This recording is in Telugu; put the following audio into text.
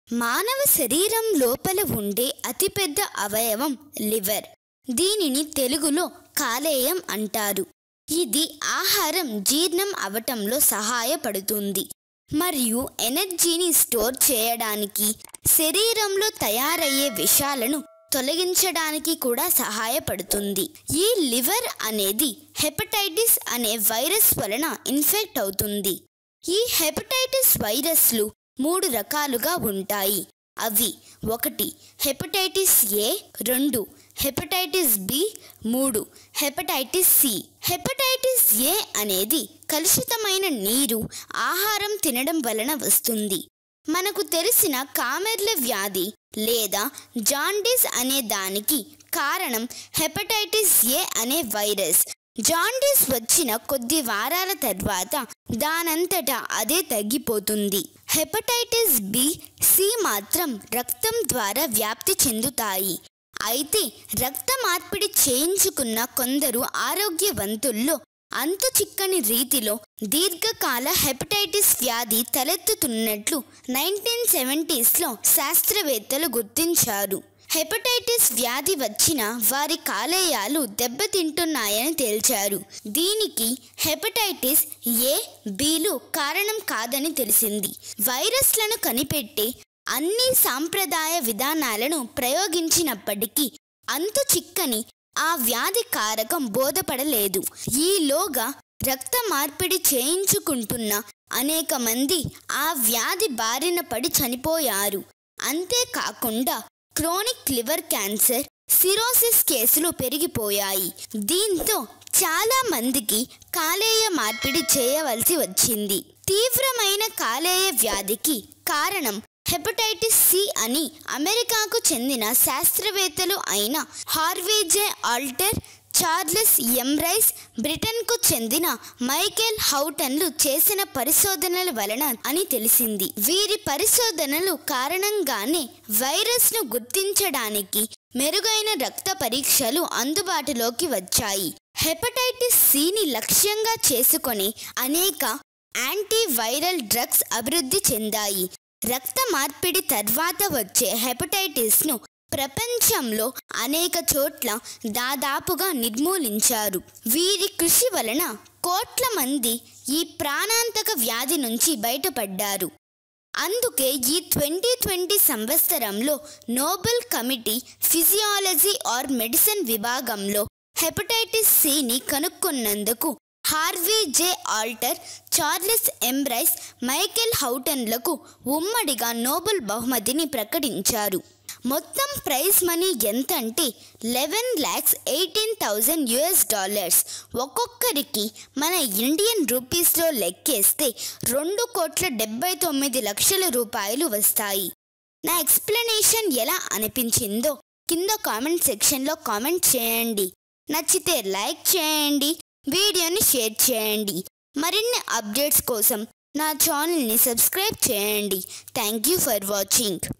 మానవ శరీరం లోపల ఉండే అతిపెద్ద అవయవం లివర్ దీనిని తెలుగులో కాలేయం అంటారు ఇది ఆహారం జీర్ణం అవటంలో సహాయపడుతుంది మరియు ఎనర్జీని స్టోర్ చేయడానికి శరీరంలో తయారయ్యే విషాలను తొలగించడానికి కూడా సహాయపడుతుంది ఈ లివర్ అనేది హెపటైటిస్ అనే వైరస్ వలన ఇన్ఫెక్ట్ అవుతుంది ఈ హెపటైటిస్ వైరస్లు మూడు రకాలుగా ఉంటాయి అవి ఒకటి హెపటైటిస్ ఏ రెండు హెపటైటిస్ బి మూడు హెపటైటిస్ సి హెపటైటిస్ ఏ అనేది కలుషితమైన నీరు ఆహారం తినడం వలన వస్తుంది మనకు తెలిసిన కామెర్ల వ్యాధి లేదా జాండీస్ అనే దానికి కారణం హెపటైటిస్ ఏ అనే వైరస్ జాండీస్ వచ్చిన కొద్ది వారాల తర్వాత దానంతటా అదే తగ్గిపోతుంది హెపటైటిస్ బి సి మాత్రం రక్తం ద్వారా వ్యాప్తి చెందుతాయి అయితే రక్త మార్పిడి చేయించుకున్న కొందరు ఆరోగ్యవంతుల్లో అంతు చిక్కని రీతిలో దీర్ఘకాల హెపటైటిస్ వ్యాధి తలెత్తుతున్నట్లు నైన్టీన్ సెవెంటీస్లో శాస్త్రవేత్తలు గుర్తించారు హెపటైటిస్ వ్యాధి వచ్చిన వారి కాలేయాలు దెబ్బతింటున్నాయని తేల్చారు దీనికి హెపటైటిస్ ఏ బీలు కారణం కాదని తెలిసింది వైరస్లను కనిపెట్టే అన్ని సాంప్రదాయ విధానాలను ప్రయోగించినప్పటికీ అంతు చిక్కని ఆ వ్యాధి కారకం బోధపడలేదు ఈలోగా రక్త మార్పిడి చేయించుకుంటున్న అనేక మంది ఆ వ్యాధి బారిన పడి చనిపోయారు అంతేకాకుండా క్రోనిక్ లివర్ క్యాన్సర్ సిరోసిస్ కేసులు పెరిగిపోయాయి దీంతో చాలా మందికి కాలేయ మార్పిడి చేయవలసి వచ్చింది తీవ్రమైన కాలేయ వ్యాధికి కారణం హెపటైటిస్ సి అని అమెరికాకు చెందిన శాస్త్రవేత్తలు అయిన హార్వేజే ఆల్టర్ చార్లెస్ ఎమ్రైస్ బ్రిటన్కు చెందిన మైకేల్ హౌటన్లు చేసిన పరిశోధనల వలన అని తెలిసింది వీరి పరిశోధనలు కారణంగానే వైరస్ను గుర్తించడానికి మెరుగైన రక్త పరీక్షలు అందుబాటులోకి వచ్చాయి హెపటైటిస్ సిని లక్ష్యంగా చేసుకొని అనేక యాంటీవైరల్ డ్రగ్స్ అభివృద్ధి చెందాయి రక్త మార్పిడి తర్వాత వచ్చే హెపటైటిస్ను ప్రపంచంలో అనేక చోట్ల దాదాపుగా నిర్మూలించారు వీరి కృషి వలన కోట్ల మంది ఈ ప్రాణాంతక వ్యాధి నుంచి బయటపడ్డారు అందుకే ఈ ట్వంటీ ట్వంటీ సంవత్సరంలో Nobel committee physiology or medicine విభాగంలో హెపటైటిస్ సిని కనుక్కున్నందుకు Harvey J Alter Charles M Rice Michael హౌటన్లకు ఉమ్మడిగా నోబెల్ బహుమతిని ప్రకటించారు మొత్తం ప్రైజ్ మనీ ఎంత అంటే eleven lakhs eighteen thousand US dollars ఒక్కొక్కరికి మన ఇండియన్ రూపీస్లో లెక్కేస్తే రెండు కోట్ల డెబ్బై తొమ్మిది లక్షల రూపాయలు వస్తాయి నా ఎక్స్ప్లెనేషన్ ఎలా అనిపించిందో కింద కామెంట్ సెక్షన్లో కామెంట్ చేయండి నచ్చితే లైక్ చేయండి వీడియోని షేర్ చేయండి మరిన్ని అప్డేట్స్ కోసం నా ఛానల్ని సబ్స్క్రైబ్ చేయండి థ్యాంక్ యూ ఫర్ వాచింగ్